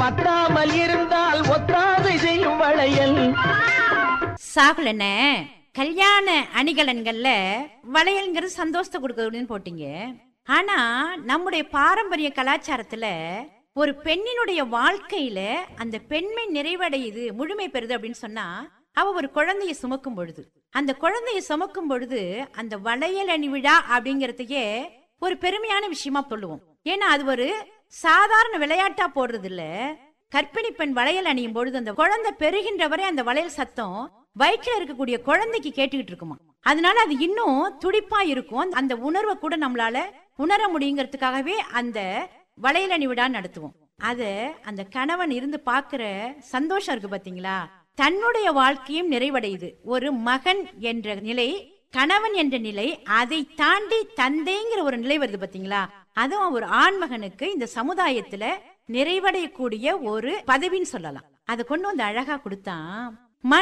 மாற்றாமல் இருந்தால் ஒத்தாதை செய்யும் வளையல் சாகுலன கல்யாண அணிகலன்கள்ல வளையல்ங்கிறது சந்தோஷத்தை கொடுக்குதுன்னு போட்டீங்க ஆனா நம்முடைய பாரம்பரிய கலாச்சாரத்துல ஒரு பெண்ணினுடைய வாழ்க்கையில அந்த பெண்மை நிறைவடையுது முழுமை பெறுது அப்படின்னு சொன்னா அவ ஒரு குழந்தைய சுமக்கும் பொழுது அந்த குழந்தைய சுமக்கும் பொழுது அந்த வளையல் அணி விழா அப்படிங்கறதையே ஒரு பெருமையான விஷயமா சொல்லுவோம் ஏன்னா அது ஒரு சாதாரண விளையாட்டா போடுறது இல்ல கர்ப்பிணி பெண் வளையல் அணியும் பொழுது அந்த குழந்தை பெறுகின்ற வரை அந்த வளையல் சத்தம் வயிற்றுல இருக்கக்கூடிய குழந்தைக்கு கேட்டுக்கிட்டு இருக்குமா அதனால அது இன்னும் துடிப்பா இருக்கும் அந்த உணர்வை கூட நம்மளால உணர முடியுங்கிறதுக்காகவே அந்த வளையல் அணி விழா நடத்துவோம் அத அந்த கணவன் இருந்து பாக்குற சந்தோஷம் இருக்கு பாத்தீங்களா தன்னுடைய வாழ்க்கையும் நிறைவடையுது ஒரு மகன் என்ற நிலை கணவன் என்ற நிலை அதை தாண்டி தந்தைங்கிற ஒரு நிலை வருது பாத்தீங்களா அதுவும் ஒரு ஆண்மகனுக்கு இந்த சமுதாயத்துல நிறைவடையக்கூடிய ஒரு பதவின்னு சொல்லலாம் அதை கொண்டு வந்து அழகா கொடுத்தான்